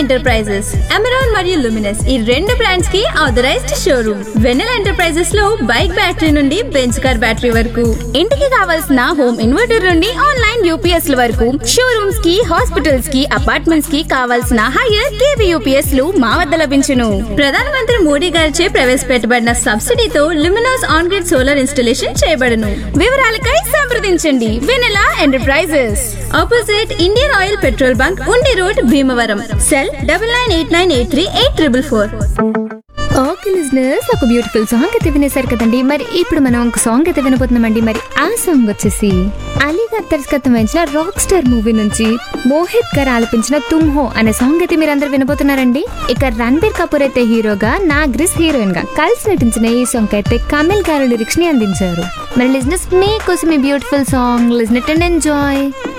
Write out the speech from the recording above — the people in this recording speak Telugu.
ఎంటర్ప్రైజెస్ అమెరాన్ మరియు లుమినస్ ఈ రెండు బ్రాండ్స్ కి ఆథరైజ్డ్ షోరూమ్ వెన్నెల ఎంటర్ప్రైజెస్ లో బైక్ బ్యాటరీ నుండి బెంచ్ కార్ బ్యాటరీ వరకు ఇంటికి కావాల్సిన హోమ్ ఇన్వర్టర్ నుండి ఆన్లైన్ యూపీఎస్ ల వరకు షోరూమ్స్ కి హాస్పిటల్స్ కి అపార్ట్మెంట్స్ కి కావాల్సిన హైయర్ కేవీ యూపీఎస్ లు మా వద్ద లభించును ప్రధానమంత్రి మోడీ గారిచే ప్రవేశపెట్టబడిన సబ్సిడీతో Luminous on grid solar installation చేయబడను వివరాలకై సంప్రదించండి Vennela enterprises opposite Indian Oil petrol bunk Undi road Bhimavaram cell double nine eight nine eight three eight triple four okay listeners ఒక బ్యూటిఫుల్ సాంగ్ అయితే వినేశారు కదండి మరి ఇప్పుడు మనం ఒక సాంగ్ అయితే వినబోతున్నామండి మరి ఆ సాంగ్ వచ్చేసి అలీ గారు దర్శకత్వం వహించిన రాక్ స్టార్ మూవీ నుంచి మోహిత్ గారు ఆలపించిన తుమ్ హో అనే సాంగ్ అయితే మీరు అందరు వినబోతున్నారండి ఇక రణబీర్ కపూర్ అయితే హీరోగా నాగ్రిస్ హీరోయిన్ గా కలిసి నటించిన ఈ సాంగ్ అయితే కమిల్ గారు లిరిక్స్ ని అందించారు మరి లిజనర్స్ మీకోసం ఈ beautiful song listen it and enjoy